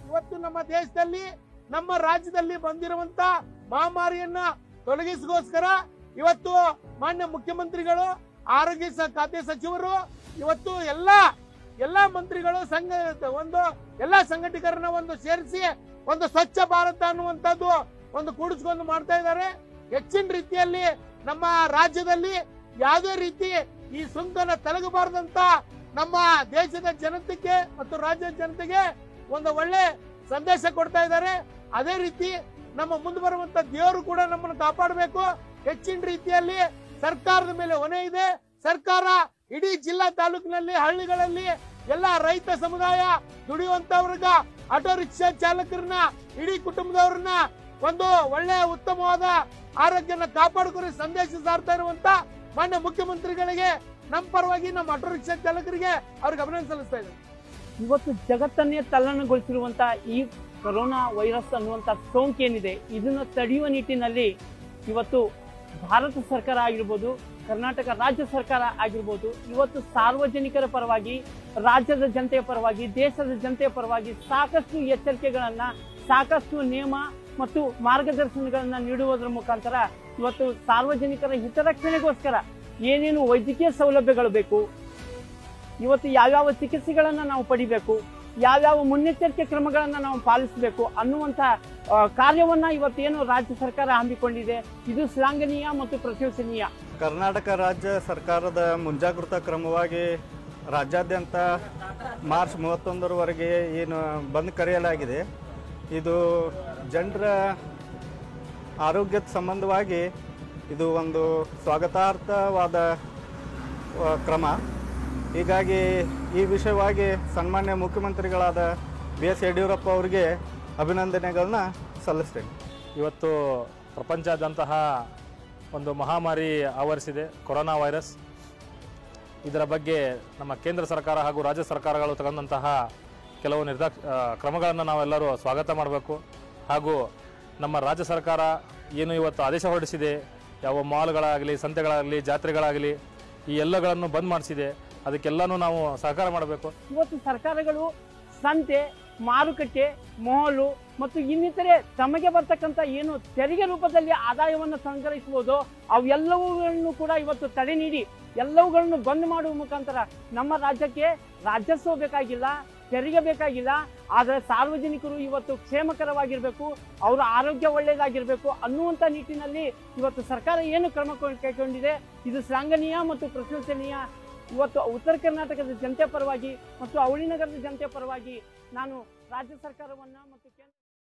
ಇವತ್ತು ನಮ್ಮ ದೇಶದಲ್ಲಿ ನಮ್ಮ ರಾಜ್ಯದಲ್ಲಿ ಬಂದಿರುವಂತ ಮಹಾಮಾರಿಯನ್ನ ತೊಲಗಿಸಗೋಸ್ಕರ ಇವತ್ತು ಮಾನ್ಯ ಮುಖ್ಯಮಂತ್ರಿಗಳು ಆರೋಗ್ಯ ಸ- ಖಾತೆ ಸಚಿವರು ಇವತ್ತು ಎಲ್ಲ ಎಲ್ಲಾ ಮಂತ್ರಿಗಳು ಸಂಘ ಒಂದು ಎಲ್ಲಾ ಸಂಘಟಕರನ್ನ ಒಂದು ಸೇರಿಸಿ ಒಂದು ಸ್ವಚ್ಛ ಭಾರತ ಅನ್ನುವಂಥದ್ದು ಒಂದು ಕೂಡಿಸ್ಕೊಂಡು ಮಾಡ್ತಾ ಇದ್ದಾರೆ ಹೆಚ್ಚಿನ ರೀತಿಯಲ್ಲಿ ನಮ್ಮ ರಾಜ್ಯದಲ್ಲಿ ಯಾವುದೇ ರೀತಿ ಈ ಸುಂಕನ ತಲಗಬಾರದಂತ ನಮ್ಮ ದೇಶದ ಜನತೆಗೆ ಮತ್ತು ರಾಜ್ಯದ ಜನತೆಗೆ ಒಂದು ಒಳ್ಳೆ ಸಂದೇಶ ಕೊಡ್ತಾ ಇದ್ದಾರೆ ಅದೇ ರೀತಿ ನಮ್ಮ ಮುಂದೆ ಬರುವಂತ ದೇವರು ಕೂಡ ನಮ್ಮನ್ನು ಕಾಪಾಡಬೇಕು ಹೆಚ್ಚಿನ ರೀತಿಯಲ್ಲಿ ಸರ್ಕಾರದ ಮೇಲೆ ಹೊಣೆ ಇದೆ ಸರ್ಕಾರ ಇಡೀ ಜಿಲ್ಲಾ ತಾಲೂಕಿನಲ್ಲಿ ಹಳ್ಳಿಗಳಲ್ಲಿ ಎಲ್ಲ ರೈತ ಸಮುದಾಯ ದುಡಿಯುವಂತ ವರ್ಗ ಆಟೋ ರಿಕ್ಷಾ ಚಾಲಕರನ್ನ ಇಡೀ ಕುಟುಂಬದವ್ರನ್ನ ಒಂದು ಒಳ್ಳೆ ಉತ್ತಮವಾದ ಆರೋಗ್ಯನ ಕಾಪಾಡಿಕೊಂಡು ಸಂದೇಶ ಸಾರ್ತಾ ಇರುವಂತ ಮಾನ್ಯ ಮುಖ್ಯಮಂತ್ರಿಗಳಿಗೆ ನಮ್ಮ ಪರವಾಗಿ ನಮ್ಮ ಆಟೋ ರಿಕ್ಷಾ ಚಾಲಕರಿಗೆ ಅವ್ರಿಗೆ ಅಭಿನಂದನೆ ಸಲ್ಲಿಸ್ತಾ ಇದ್ದಾರೆ ಇವತ್ತು ಜಗತ್ತನ್ನೇ ತಲ್ಲಣಗೊಳಿಸಿರುವಂತ ಈ ಕೊರೋನಾ ವೈರಸ್ ಅನ್ನುವಂತ ಸೋಂಕು ಏನಿದೆ ಇದನ್ನು ತಡೆಯುವ ನಿಟ್ಟಿನಲ್ಲಿ ಇವತ್ತು ಭಾರತ ಸರ್ಕಾರ ಆಗಿರ್ಬೋದು ಕರ್ನಾಟಕ ರಾಜ್ಯ ಸರ್ಕಾರ ಆಗಿರ್ಬೋದು ಇವತ್ತು ಸಾರ್ವಜನಿಕರ ಪರವಾಗಿ ರಾಜ್ಯದ ಜನತೆಯ ಪರವಾಗಿ ದೇಶದ ಜನತೆಯ ಪರವಾಗಿ ಸಾಕಷ್ಟು ಎಚ್ಚರಿಕೆಗಳನ್ನ ಸಾಕಷ್ಟು ನಿಯಮ ಮತ್ತು ಮಾರ್ಗದರ್ಶನಗಳನ್ನ ನೀಡುವುದರ ಮುಖಾಂತರ ಇವತ್ತು ಸಾರ್ವಜನಿಕರ ಹಿತರಕ್ಷಣೆಗೋಸ್ಕರ ಏನೇನು ವೈದ್ಯಕೀಯ ಸೌಲಭ್ಯಗಳು ಬೇಕು ಇವತ್ತು ಯಾವ್ಯಾವ ಚಿಕಿತ್ಸೆಗಳನ್ನ ನಾವು ಪಡಿಬೇಕು ಯಾವ್ಯಾವ ಮುನ್ನೆಚ್ಚರಿಕೆ ಕ್ರಮಗಳನ್ನ ನಾವು ಪಾಲಿಸಬೇಕು ಅನ್ನುವಂತ ಆ, ಕಾರ್ಯವನ್ನ ಇವತ್ತೇನು ರಾಜ್ಯ ಸರ್ಕಾರ ಹಮ್ಮಿಕೊಂಡಿದೆ ಇದು ಶ್ಲಾಘನೀಯ ಮತ್ತು ಪ್ರಶಂಸನೀಯ ಕರ್ನಾಟಕ ರಾಜ್ಯ ಸರ್ಕಾರದ ಮುಂಜಾಗೃತಾ ಕ್ರಮವಾಗಿ ರಾಜ್ಯಾದ್ಯಂತ ಮಾರ್ಚ್ ಮೂವತ್ತೊಂದರವರೆಗೆ ಏನು ಬಂದ್ ಕರೆಯಲಾಗಿದೆ ಇದು ಜನರ ಆರೋಗ್ಯದ ಸಂಬಂಧವಾಗಿ ಇದು ಒಂದು ಸ್ವಾಗತಾರ್ಥವಾದ ಆ, ಕ್ರಮ ಹೀಗಾಗಿ ಈ ವಿಷಯವಾಗಿ ಸನ್ಮಾನ್ಯ ಮುಖ್ಯಮಂತ್ರಿಗಳಾದ ಬಿ ಎಸ್ ಯಡಿಯೂರಪ್ಪ ಅವರಿಗೆ ಅಭಿನಂದನೆಗಳನ್ನ ಸಲ್ಲಿಸ್ತೇನೆ ಇವತ್ತು ಪ್ರಪಂಚದಂತಹ ಒಂದು ಮಹಾಮಾರಿ ಆವರಿಸಿದೆ ಕೊರೋನಾ ವೈರಸ್ ಇದರ ಬಗ್ಗೆ ನಮ್ಮ ಕೇಂದ್ರ ಸರ್ಕಾರ ಹಾಗೂ ರಾಜ್ಯ ಸರ್ಕಾರಗಳು ತಗೊಂಡಂತಹ ಕೆಲವು ನಿರ್ದಾಕ್ಷ ಕ್ರಮಗಳನ್ನು ನಾವೆಲ್ಲರೂ ಸ್ವಾಗತ ಮಾಡಬೇಕು ಹಾಗೂ ನಮ್ಮ ರಾಜ್ಯ ಸರ್ಕಾರ ಏನು ಇವತ್ತು ಆದೇಶ ಹೊರಡಿಸಿದೆ ಯಾವ ಮಾಲ್ಗಳಾಗಲಿ ಸಂತೆಗಳಾಗಲಿ ಜಾತ್ರೆಗಳಾಗಲಿ ಈ ಎಲ್ಲಗಳನ್ನು ಬಂದ್ ಮಾಡಿಸಿದೆ ಅದಕ್ಕೆಲ್ಲನೂ ನಾವು ಸಹಕಾರ ಮಾಡಬೇಕು ಇವತ್ತು ಸರ್ಕಾರಗಳು ಸಂತೆ ಮಾರುಕಟ್ಟೆ ಮೊಹಲು ಮತ್ತು ಇನ್ನಿತರೆ ತಮಗೆ ಬರ್ತಕ್ಕಂಥ ಏನು ತೆರಿಗೆ ರೂಪದಲ್ಲಿ ಆದಾಯವನ್ನು ಸಂಗ್ರಹಿಸಬಹುದು ಅವೆಲ್ಲವುಗಳನ್ನು ಕೂಡ ಇವತ್ತು ತಡೆ ನೀಡಿ ಎಲ್ಲವುಗಳನ್ನು ಬಂದ್ ಮಾಡುವ ಮುಖಾಂತರ ನಮ್ಮ ರಾಜ್ಯಕ್ಕೆ ರಾಜಸ್ವ ಬೇಕಾಗಿಲ್ಲ ತೆರಿಗೆ ಬೇಕಾಗಿಲ್ಲ ಆದರೆ ಸಾರ್ವಜನಿಕರು ಇವತ್ತು ಕ್ಷೇಮಕರವಾಗಿರಬೇಕು ಅವರ ಆರೋಗ್ಯ ಒಳ್ಳೆಯದಾಗಿರಬೇಕು ಅನ್ನುವಂಥ ನಿಟ್ಟಿನಲ್ಲಿ ಇವತ್ತು ಸರ್ಕಾರ ಏನು ಕ್ರಮ ಕೈಗೊಂಡಿದೆ ಇದು ಶ್ಲಾಘನೀಯ ಮತ್ತು ಪ್ರಶಂಸನೀಯ ಇವತ್ತು ಉತ್ತರ ಕರ್ನಾಟಕದ ಜನತೆ ಪರವಾಗಿ ಮತ್ತು ಅವಳಿ ನಗರದ ಜನತೆ ಪರವಾಗಿ ನಾನು ರಾಜ್ಯ ಸರ್ಕಾರವನ್ನ ಮತ್ತು ಕೇಂದ್ರ